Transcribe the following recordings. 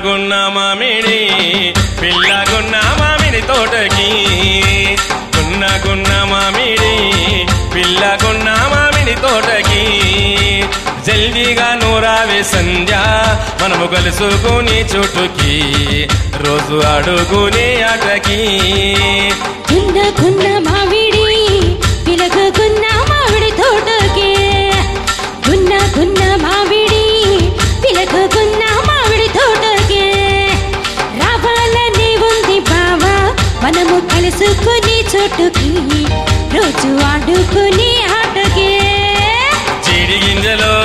గున్న మామిడి పిల్లగున్న మామిడి తోటకి గున్న గున్న మామిడి పిల్లగున్న మామిడి తోటకి జల్దీగా నూరావే సంధ్య మనము కలుసుకుని చుట్టుకి రోజు అడుగుని ఆటకి గున్న గున్న మామిడి పిలగగున్న మామిడి తోటకే గున్న గున్న మామిడి పిలగగున్న మామిడి తోటకే రావాలని ఉంది బావా మనము కలుసుకుని చోటుకి రోజు ఆడుకుని ఆటకే జీడి గింజలో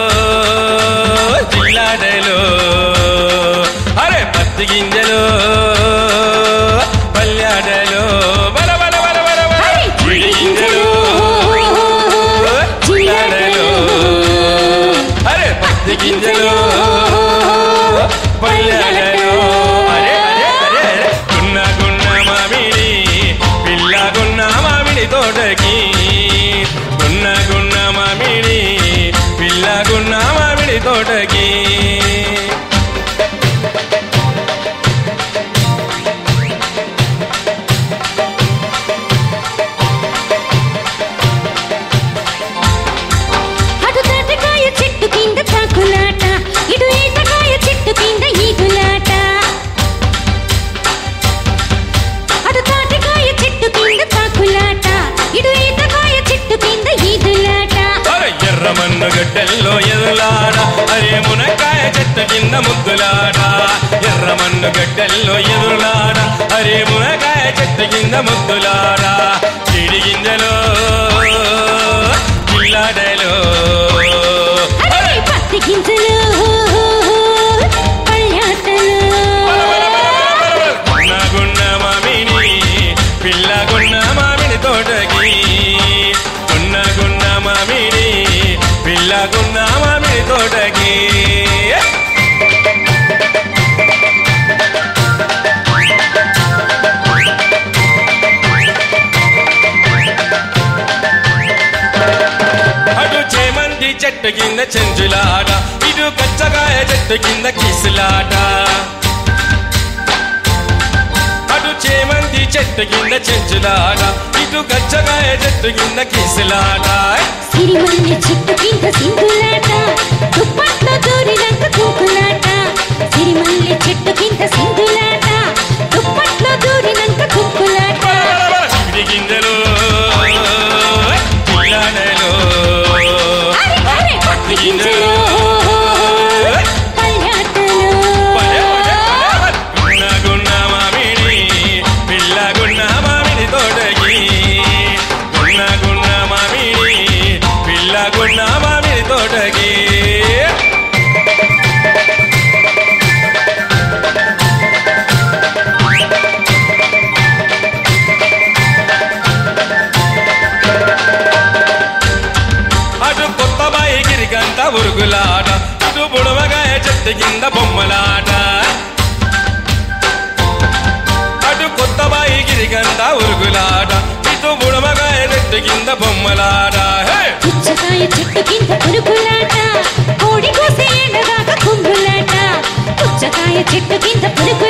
జిల్లాడలో అరే పత్తి గింజలో పల్లాడలో బల బల బల బల బల. అరే జీడి గింజలో జిల్లాడలో అరే పత్తి గింజలో పల్లాడలో అరే అరే అరే అరే గున్న గున్న మామిడి పిల్ల గున్న మామిడి తోటకి గున్న గున్న మామిడి పిల్ల గున్న మామిడి తోటకి అటు తాటకాయ చెట్టు కింద తాకులాట ఇటు ఈతకాయ చెట్టు కింద ఈదులాట అటు తాటకాయ చెట్టు కింద తాకులాట ఇటు ఈతకాయ చెట్టు కింద ఈదులాట అరే ఎర్ర మన్ను గడ్డల్లో ఎదులాడ అరే మునక్కాయ చెట్టు కింద ముద్దులాడ ఎర్ర మన్ను గడ్డల్లో ఎదులాడ అరే మునక్కాయ చెట్టు కింద ముద్దులాడ చిడి గింజలో జిల్లాడలో అరే పత్తి గింజలు పళ్ళాటలు గున్న గున్న మామిడి పిల్ల గున్న మామిడి తోటకి గున్న గున్న మామిడి పిల్ల గున్న మామిడి తోటకి అటు చేమంతి చెట్టు కింద చెంచులాట ఇటు కచ్చగాయ చెట్టు కింద కిసులాట అటు చేమంతి చెట్టు కింద చెంచులాట ఇటు కచ్చగాయ చెట్టు కింద కిసులాట సిరిమల్లె చెట్టు కింద సింధులాట దుప్పట్లో దూరినాక కుంకులాట సిరిమల్లె చెట్టు కింద సింధులాట దుప్పట్లో దూరినాక కుంకులాట చిడి గింజలు జిల్లాడలో అరే అరే పత్తి గింజలు పల్లాటలు పలే పలే పలే గున్న గున్న మామిడి పిల్ల గున్న మామిడి తోటకి గున్న గున్న మామిడి పిల్ల గున్న మామిడి తోటకి అటు కొత్త బాయి గిరికంత ఉరుగులాట ఇటు బుడవగాయ చెట్టు కింద బొమ్మలాట అటు కొత్త బాయి గిరికంత ఉరుగులాట ఇటు బుడవగాయ చెట్టు కింద బొమ్మలాట హే! పుచ్చకాయ చెట్టు కింద పురుగులాట కోడి కోసే ఎండగాక కుంగులాట పుచ్చకాయ చెట్టు కింద పురుగు